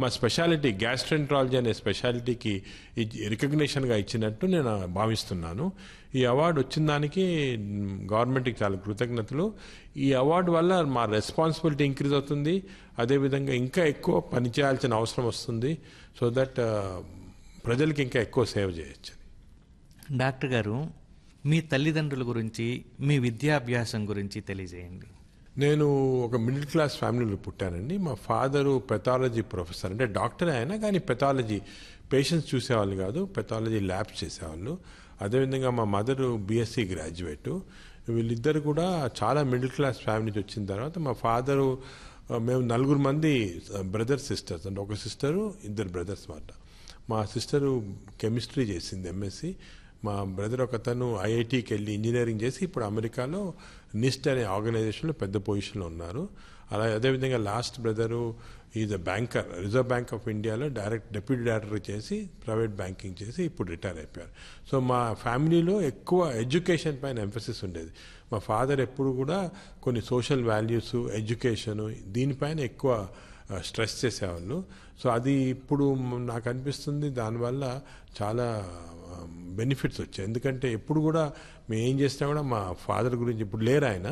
మా speciality gastroenterology అనే స్పెషాలిటీకి రికగ్నిషన్గా ఇచ్చినట్టు నేను భావిస్తున్నాను ఈ అవార్డు వచ్చిన దానికి గవర్నమెంట్కి చాలా కృతజ్ఞతలు ఈ అవార్డు వల్ల మా రెస్పాన్సిబిలిటీ ఇంక్రీజ్ అవుతుంది అదేవిధంగా ఇంకా ఎక్కువ పని చేయాల్సిన అవసరం వస్తుంది సో దట్ ప్రజలకి ఇంకా ఎక్కువ సేవ చేయొచ్చు డాక్టర్ గారు మీ తల్లిదండ్రుల గురించి మీ విద్యాభ్యాసం గురించి తెలియజేయండి నేను ఒక మిడిల్ క్లాస్ ఫ్యామిలీలో పుట్టానండి మా ఫాదరు పెథాలజీ ప్రొఫెసర్ అంటే డాక్టర్ అయినా కానీ పెథాలజీ పేషెంట్స్ చూసేవాళ్ళు కాదు పెథాలజీ ల్యాబ్స్ చేసేవాళ్ళు అదేవిధంగా మా మదరు బీఎస్సీ గ్రాడ్యుయేట్ వీళ్ళిద్దరు కూడా చాలా మిడిల్ క్లాస్ ఫ్యామిలీ నుంచి వచ్చిన తర్వాత మా ఫాదరు మేము నలుగురు మంది బ్రదర్ సిస్టర్స్ అంటే ఒక సిస్టరు ఇద్దరు బ్రదర్స్ మాట మా సిస్టరు కెమిస్ట్రీ చేసింది ఎంఎస్సి మా బ్రదర్ ఒకతను ఐఐటికి వెళ్ళి ఇంజనీరింగ్ చేసి ఇప్పుడు అమెరికాలో నిస్ట్ అనే ఆర్గనైజేషన్లో పెద్ద పొజిషన్లో ఉన్నారు అలా అదేవిధంగా last brother is a banker reserve bank of ఇండియాలో డైరెక్ట్ డెప్యూటీ డైరెక్టర్ చేసి ప్రైవేట్ బ్యాంకింగ్ చేసి ఇప్పుడు రిటైర్ అయిపోయారు సో మా ఫ్యామిలీలో ఎక్కువ ఎడ్యుకేషన్ పైన ఎంఫసిస్ ఉండేది మా ఫాదర్ ఎప్పుడు కూడా కొన్ని సోషల్ వాల్యూస్ ఎడ్యుకేషను దీనిపైన ఎక్కువ స్ట్రెస్ చేసేవాళ్ళు సో అది ఇప్పుడు నాకు అనిపిస్తుంది దానివల్ల చాలా బెనిఫిట్స్ వచ్చాయి ఎందుకంటే ఎప్పుడు కూడా మేము ఏం చేసినా కూడా మా ఫాదర్ గురించి ఇప్పుడు లేరు ఆయన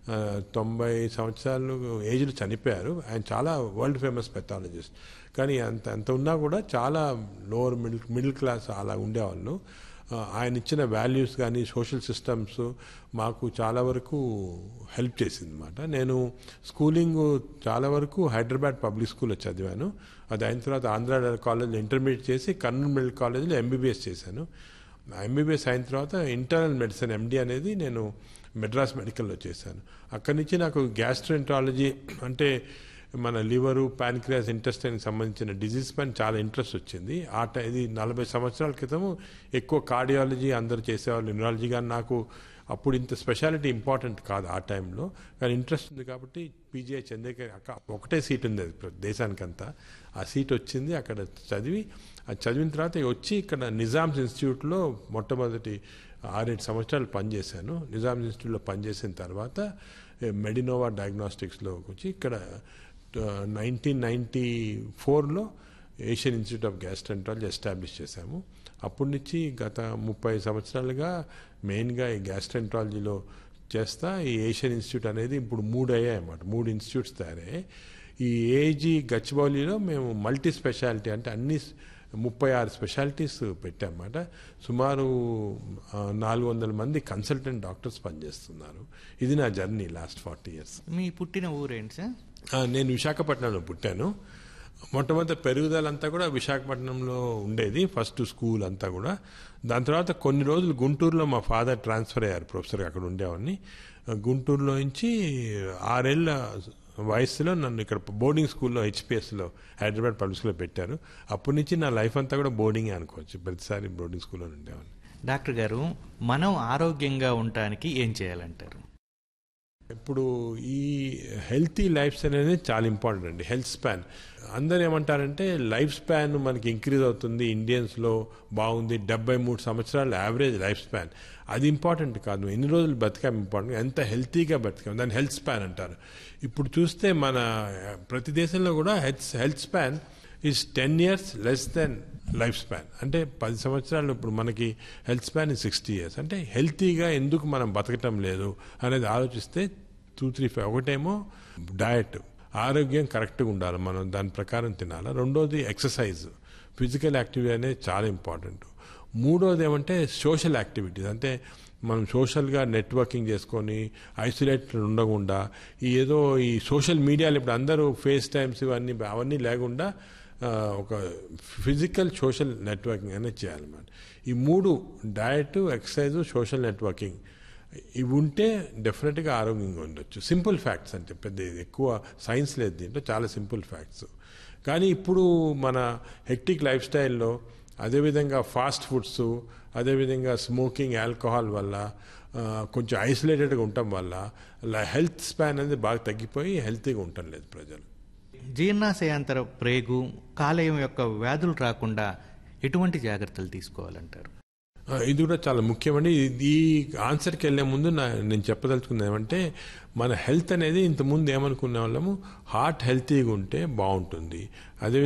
తొంభై సంవత్సరాలు ఏజ్లో చనిపోయారు ఆయన చాలా వరల్డ్ ఫేమస్ పెథాలజిస్ట్ కానీ అంత అంత ఉన్నా కూడా చాలా లోవర్ మిడిల్ మిడిల్ క్లాస్ అలా ఉండేవాళ్ళు ఆయన ఇచ్చిన వాల్యూస్ కానీ సోషల్ సిస్టమ్స్ మాకు చాలా వరకు హెల్ప్ చేసింది అనమాట నేను స్కూలింగ్ చాలా వరకు హైదరాబాద్ పబ్లిక్ స్కూల్లో చదివాను అది అయిన తర్వాత ఆంధ్ర కాలేజ్లో ఇంటర్మీడియట్ చేసి కర్నూలు మెడికల్ కాలేజ్లో ఎంబీబీఎస్ చేశాను ఎంబీబీఎస్ అయిన తర్వాత ఇంటర్నల్ మెడిసిన్ ఎండి అనేది నేను మెడ్రాస్ మెడికల్లో చేశాను అక్కడి నుంచి నాకు గ్యాస్ట్రెంటాలజీ అంటే మన లివరు ప్యాన్క్రియాస్ ఇంటెస్టైన్కి సంబంధించిన డిజీజ్ పైన చాలా ఇంట్రెస్ట్ వచ్చింది ఆ ఇది నలభై సంవత్సరాల క్రితం ఎక్కువ కార్డియాలజీ అందరు చేసేవాళ్ళు న్యూరాలజీ కానీ నాకు అప్పుడు ఇంత స్పెషాలిటీ ఇంపార్టెంట్ కాదు ఆ టైంలో కానీ ఇంట్రెస్ట్ ఉంది కాబట్టి పీజీఐ చంద్రకేర్ అక్క ఒకటే సీట్ ఉంది అది దేశానికంతా ఆ సీట్ వచ్చింది అక్కడ చదివి అది చదివిన తర్వాత వచ్చి ఇక్కడ నిజామ్స్ ఇన్స్టిట్యూట్లో మొట్టమొదటి ఆరేడు సంవత్సరాలు పనిచేశాను నిజామ్స్ ఇన్స్టిట్యూట్లో పనిచేసిన తర్వాత మెడినోవా డయాగ్నోస్టిక్స్లో వచ్చి ఇక్కడ నైన్టీన్ నైంటీ ఫోర్లో Asian institute of gastroenterology establish చేశాము అప్పటి నుంచి గత ముప్పై సంవత్సరాలుగా మెయిన్గా ఈ గ్యాస్ట్రెంటాలజీలో చేస్తా ఈ ఏషియన్ ఇన్స్టిట్యూట్ అనేది ఇప్పుడు మూడు అయ్యాయి అన్నమాట మూడు ఇన్స్టిట్యూట్స్ తయారయ్యాయి ఈ ఏజీ గచ్చిబౌలిలో మేము మల్టీ స్పెషాలిటీ అంటే అన్ని ముప్పై ఆరు స్పెషాలిటీస్ పెట్టామన్నమాట సుమారు నాలుగు వందల మంది కన్సల్టెంట్ డాక్టర్స్ పనిచేస్తున్నారు ఇది నా జర్నీ లాస్ట్ ఫార్టీ ఇయర్స్ మీ పుట్టిన ఊరేంటి సార్ నేను విశాఖపట్నంలో పుట్టాను మొట్టమొదటి పెరుగుదల అంతా కూడా విశాఖపట్నంలో ఉండేది ఫస్ట్ స్కూల్ అంతా కూడా దాని తర్వాత కొన్ని రోజులు గుంటూరులో మా ఫాదర్ ట్రాన్స్ఫర్ అయ్యారు ప్రొఫెసర్ అక్కడ ఉండేవాడిని గుంటూరులో నుంచి ఆరేళ్ల వయసులో నన్ను ఇక్కడ బోర్డింగ్ స్కూల్లో హెచ్పిఎస్లో హైదరాబాద్ పబ్లిక్ స్కూల్లో పెట్టారు అప్పటి నుంచి నా లైఫ్ అంతా కూడా బోర్డింగే అనుకోవచ్చు ప్రతిసారి బోర్డింగ్ స్కూల్లో ఉండేవాడిని డాక్టర్ గారు మనం ఆరోగ్యంగా ఉండటానికి ఏం చేయాలంటారు ఇప్పుడు ఈ హెల్తీ లైఫ్ స్టైల్ అనేది చాలా ఇంపార్టెంట్ అండి హెల్త్ స్పాన్ అందరు ఏమంటారంటే లైఫ్ స్పాన్ మనకి ఇంక్రీజ్ అవుతుంది ఇండియన్స్లో బాగుంది డెబ్బై మూడు సంవత్సరాలు యావరేజ్ లైఫ్ స్పాన్ అది ఇంపార్టెంట్ కాదు ఎన్ని రోజులు బతికాం ఇంపార్టెంట్ ఎంత హెల్తీగా బతికాం దాన్ని హెల్త్ స్పాన్ అంటారు ఇప్పుడు చూస్తే మన ప్రతి దేశంలో కూడా health health span is ten years less than life span అంటే పది సంవత్సరాలు ఇప్పుడు మనకి health span is sixty years అంటే హెల్తీగా ఎందుకు మనం బతకటం లేదు అనేది ఆలోచిస్తే టూ త్రీ ఫైవ్ ఒకటేమో డయట్ ఆరోగ్యం కరెక్ట్గా ఉండాలి మనం దాని ప్రకారం తినాలి రెండోది ఎక్సర్సైజ్ ఫిజికల్ యాక్టివిటీ అనేది చాలా ఇంపార్టెంట్ మూడోది ఏమంటే సోషల్ యాక్టివిటీస్ అంటే మనం సోషల్గా నెట్వర్కింగ్ చేసుకొని ఐసోలేటెడ్ ఉండకుండా ఈ ఏదో ఈ సోషల్ మీడియాలో ఇప్పుడు అందరూ ఫేస్ టైమ్స్ ఇవన్నీ అవన్నీ లేకుండా ఒక ఫిజికల్ సోషల్ నెట్వర్కింగ్ అనేది చేయాలన్నమాట ఈ మూడు డయట్ ఎక్సర్సైజ్ సోషల్ నెట్వర్కింగ్ ఇవి ఉంటే డెఫినెట్గా ఆరోగ్యంగా ఉండొచ్చు సింపుల్ ఫ్యాక్ట్స్ అంటే పెద్ద ఎక్కువ సైన్స్ లేదు దీంట్లో చాలా సింపుల్ ఫ్యాక్ట్స్ కానీ ఇప్పుడు మన హెక్టిక్ లైఫ్ స్టైల్లో అదేవిధంగా ఫాస్ట్ ఫుడ్స్ అదేవిధంగా స్మోకింగ్ ఆల్కహాల్ వల్ల కొంచెం ఐసోలేటెడ్గా ఉండటం వల్ల హెల్త్ స్పాన్ అనేది బాగా తగ్గిపోయి హెల్తీగా ఉండటం లేదు ప్రజలు జీర్ణాశయాంతర ప్రేగు కాలేయం యొక్క వ్యాధులు రాకుండా ఎటువంటి జాగ్రత్తలు తీసుకోవాలంటారు ఇది కూడా చాలా ముఖ్యమండి ఈ ఆన్సర్కి వెళ్లే ముందు నేను చెప్పదలుచుకుంది ఏమంటే మన హెల్త్ అనేది ఇంతకుముందు ఏమనుకునే వాళ్ళము హార్ట్ హెల్తీగా ఉంటే బాగుంటుంది అదే